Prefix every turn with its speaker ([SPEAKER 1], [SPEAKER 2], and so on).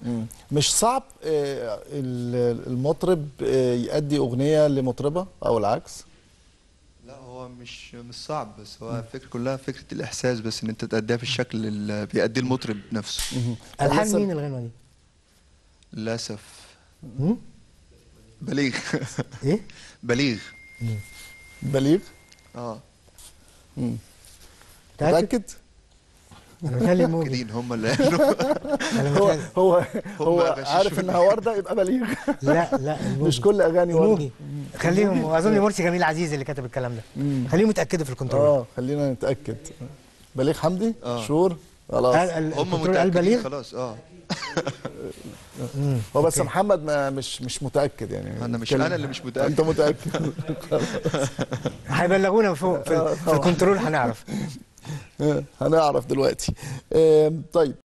[SPEAKER 1] مم. مش صعب آه، ال- المطرب آه، يأدي أغنية لمطربة أو العكس
[SPEAKER 2] لا هو مش مش صعب بس هو الفكره كلها فكره الاحساس بس ان انت تأديها في الشكل اللي بيأديه المطرب نفسه
[SPEAKER 3] الحان
[SPEAKER 1] لسه-
[SPEAKER 3] مين الغنوه دي؟
[SPEAKER 2] للاسف
[SPEAKER 3] مم؟
[SPEAKER 2] بليغ
[SPEAKER 3] ايه؟
[SPEAKER 2] بليغ
[SPEAKER 1] بليغ
[SPEAKER 2] اه
[SPEAKER 3] متاكد؟
[SPEAKER 1] متأكد
[SPEAKER 3] انا متهيألي موجي
[SPEAKER 2] كدين هم اللي قالوا
[SPEAKER 3] انا
[SPEAKER 1] هو
[SPEAKER 3] متهيألي
[SPEAKER 1] هو هو
[SPEAKER 2] غششوني.
[SPEAKER 1] عارف انها وردة يبقى بليغ
[SPEAKER 3] لا لا الموجي.
[SPEAKER 1] مش كل أغاني وردة
[SPEAKER 3] موجي خليهم واظن مرسي جميل عزيز اللي كتب الكلام ده خليهم يتاكدوا في الكنترول
[SPEAKER 1] اه خلينا نتأكد بليغ حمدي
[SPEAKER 2] آه.
[SPEAKER 1] شور خلاص
[SPEAKER 3] قال- ال-
[SPEAKER 2] هم
[SPEAKER 3] الكنترول قال
[SPEAKER 2] متأكدين
[SPEAKER 3] بليغ
[SPEAKER 2] خلاص اه
[SPEAKER 1] هو بس محمد ما مش مش متأكد يعني
[SPEAKER 2] انا مش
[SPEAKER 1] كلم-
[SPEAKER 2] انا اللي مش متأكد
[SPEAKER 1] انت متأكد
[SPEAKER 3] هيبلغونا فوق في, في الكنترول هنعرف
[SPEAKER 1] هنعرف دلوقتي آم، طيب